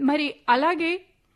మరి అలాగే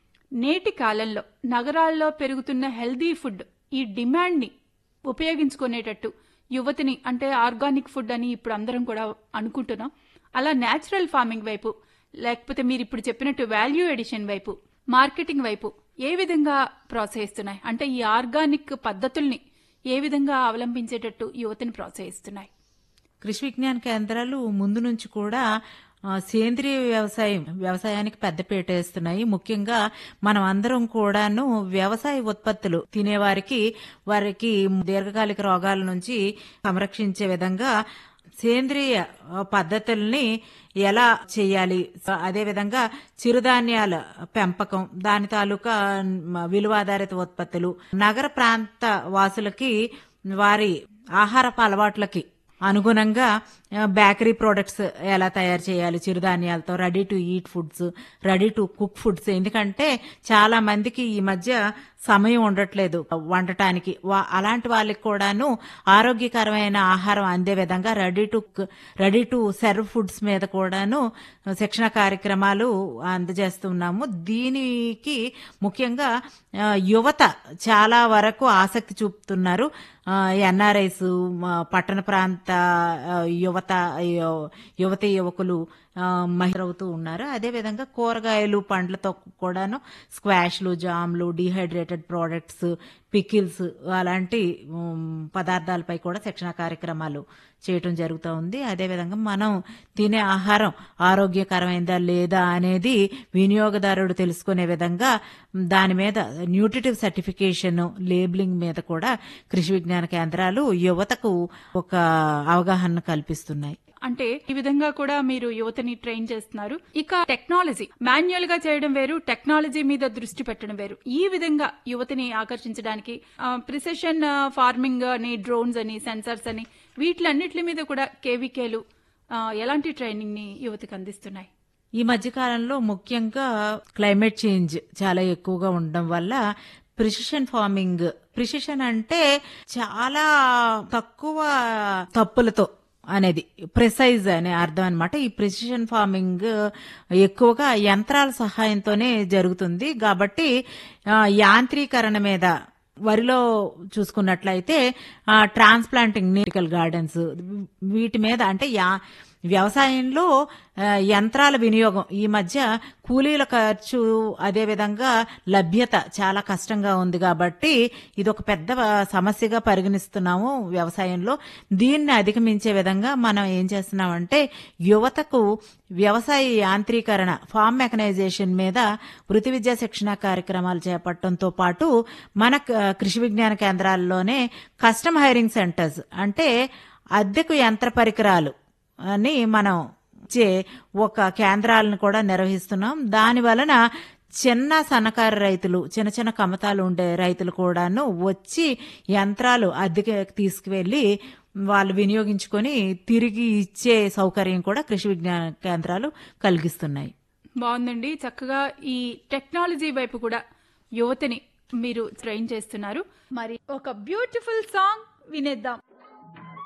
నేటి కాలంలో నగరాల్లో పెరుగుతున్న హెల్దీ ఫుడ్ ఈ డిమాండ్ని ఉపయోగించుకునేటట్టు యువతిని అంటే ఆర్గానిక్ ఫుడ్ అని ఇప్పుడు అందరం కూడా అనుకుంటున్నాం అలా న్యాచురల్ ఫార్మింగ్ వైపు లేకపోతే మీరు ఇప్పుడు చెప్పినట్టు వాల్యూ ఎడిషన్ వైపు మార్కెటింగ్ వైపు ఏ విధంగా ప్రోత్సహిస్తున్నాయి అంటే ఈ ఆర్గానిక్ పద్ధతుల్ని ఏ విధంగా అవలంబించేటట్టు యువతిని ప్రోత్సహిస్తున్నాయి కృషి విజ్ఞాన కేంద్రాలు ముందు నుంచి కూడా ఆ, సేంద్రియ వ్యవసాయం వ్యవసాయానికి పెద్దపీట వేస్తున్నాయి ముఖ్యంగా మనం అందరం కూడాను వ్యవసాయ ఉత్పత్తులు తినేవారికి వారికి దీర్ఘకాలిక రోగాల నుంచి సంరక్షించే విధంగా సేంద్రియ ఆ, పద్ధతుల్ని ఎలా చేయాలి స- అదేవిధంగా చిరుధాన్యాల పెంపకం దాని తాలూకా మ, విలువాధారిత ఉత్పత్తులు నగర ప్రాంత వాసులకి వారి ఆహారపు అలవాట్లకి అనుగుణంగా ఆ, బేకరీ ప్రోడక్ట్స్ ఎలా తయారు చేయాలి చిరుధాన్యాలతో ready to eat foods ready to cook foods ఎందుకంటే చాలా మందికి ఈ మధ్య సమయం ఉండట్లేదు వండటానికి వా- అలాంటి వాళ్ళకి కూడాను ఆరోగ్యకరమైన ఆహారం అందే విధంగా ready to ready to serve foods మీద కూడాను శిక్షణ కార్యక్రమాలు అందజేస్తున్నాము దీనికి ముఖ్యంగా ఆ, యువత చాలా వరకు ఆసక్తి చూపుతున్నారు ఎన్ఆర్ఐస్ పట్టణ ప్రాంత ఆ, యువత యు- యువతి యువకులు ఆ, మహిళవుతూ ఉన్నారు అదేవిధంగా కూరగాయలు పండ్లతో కూడాను స్క్వాష్లు జామ్లు డీహైడ్రేటెడ్ ప్రోడక్ట్స్ పికిల్స్ అలాంటి ఉమ్, పదార్థాలపై కూడా శిక్షణ కార్యక్రమాలు చేయటం జరుగుతూ ఉంది అదేవిధంగా మనం తినే ఆహారం ఆరోగ్యకరమైందా లేదా అనేది వినియోగదారుడు తెలుసుకునే విధంగా దాని మీద న్యూట్రిటివ్ సర్టిఫికేషన్ లేబులింగ్ మీద కూడా కృషి విజ్ఞాన కేంద్రాలు యువతకు ఒక అవగాహన కల్పిస్తున్నాయి అంటే ఈ విధంగా కూడా మీరు యువతని ట్రైన్ చేస్తున్నారు ఇక టెక్నాలజీ మాన్యువల్ గా చేయడం వేరు టెక్నాలజీ మీద దృష్టి పెట్టడం వేరు ఈ విధంగా యువతని ఆకర్షించడానికి ప్రిసెషన్ ఫార్మింగ్ అని డ్రోన్స్ అని సెన్సర్స్ అని వీటిలన్నిటి మీద కూడా కేవీకేలు ఎలాంటి ట్రైనింగ్ ని యువతకు అందిస్తున్నాయి ఈ మధ్య కాలంలో ముఖ్యంగా క్లైమేట్ చేంజ్ చాలా ఎక్కువగా ఉండడం వల్ల ప్రిసిషన్ ఫార్మింగ్ ప్రిసిషన్ అంటే చాలా తక్కువ తప్పులతో అనేది ప్రిసైజ్ అనే అర్థం అనమాట ఈ ప్రిసిషన్ ఫార్మింగ్ ఎక్కువగా యంత్రాల సహాయంతోనే జరుగుతుంది కాబట్టి ఆ, యాంత్రీకరణ మీద వరిలో చూసుకున్నట్లయితే ట్రాన్స్ప్లాంటింగ్ నీటికల్ గార్డెన్స్ వీటి మీద అంటే యా వ్యవసాయంలో ఆ, యంత్రాల వినియోగం ఈ మధ్య కూలీల ఖర్చు అదేవిధంగా లభ్యత చాలా కష్టంగా ఉంది కాబట్టి ఇది ఒక పెద్ద సమస్యగా పరిగణిస్తున్నాము వ్యవసాయంలో దీన్ని అధిగమించే విధంగా మనం ఏం చేస్తున్నామంటే యువతకు వ్యవసాయ యాంత్రీకరణ ఫార్మ్ మెకనైజేషన్ మీద వృత్తి విద్యా శిక్షణ కార్యక్రమాలు చేపట్టడంతో పాటు మన క- కృషి విజ్ఞాన కేంద్రాల్లోనే కస్టమ్ హైరింగ్ సెంటర్స్ అంటే అద్దెకు యంత్ర పరికరాలు అని మనం ఇచ్చే ఒక కేంద్రాలను కూడా నిర్వహిస్తున్నాం దాని వలన చిన్న సన్నకారు రైతులు చిన్న చిన్న కమతాలు ఉండే రైతులు కూడాను వచ్చి యంత్రాలు అద్దెకి తీసుకువెళ్ళి వాళ్ళు వినియోగించుకొని తిరిగి ఇచ్చే సౌకర్యం కూడా కృషి విజ్ఞాన కేంద్రాలు కలిగిస్తున్నాయి బాగుందండి చక్కగా ఈ టెక్నాలజీ వైపు కూడా యువతని మీరు ట్రైన్ చేస్తున్నారు మరి ఒక బ్యూటిఫుల్ సాంగ్ వినేద్దాం